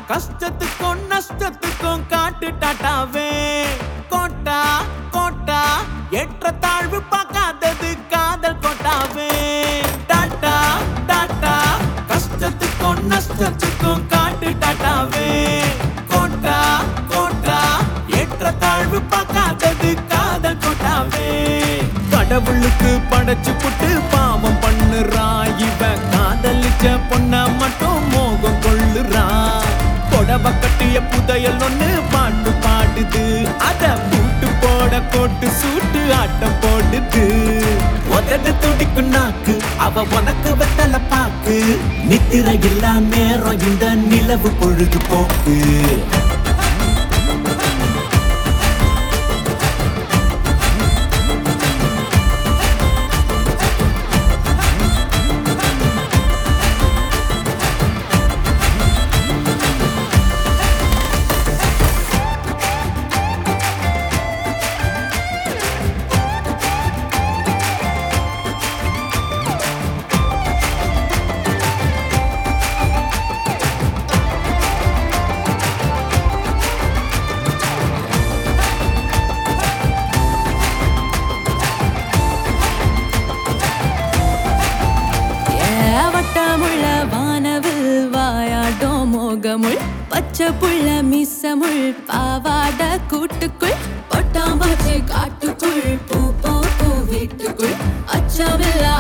கஷ்டத்துக்கும் நஷ்டத்துக்கும் காட்டு டாட்டாவே quota quota ஏற்ற தாழ்வு பார்க்காதது காதல் கோட்டாவே டாட்டா டாட்டா கஷ்டத்துக்கும் நஷ்டத்துக்கும் காட்டு டாட்டாவே கோட்டா கோட்டா ஏற்ற தாழ்வு பார்க்காதது காதல் கோட்டாவே கடவுளுக்கு படைச்சு புட்டு பாவம் பண்ணுறா இவன் காதலிச்ச பொண்ண மட்டும் மோகம் கொள்ளுறா புடவ கட்டிய புதையல் ஒண்ணு பாட்டு பாடுது அத பூட்டு போட கோட்டு சூட்டு ஆட்டம் போடுது உதடு துடிக்கும் நாக்கு அவ உனக்கு வெத்தல பாக்கு நித்திர இல்லா நேரம் இந்த நிலவு பொழுது போக்கு வட்டமுள்ள வானவில் வாயாட்டம் மோகமுள் பச்சை புள்ள மிசமுள் பாவாட கூட்டுக்குள் பொட்டாம்பூச்சி காட்டுக்குள் பூ பூ பூ வீட்டுக்குள் அச்சமில்லா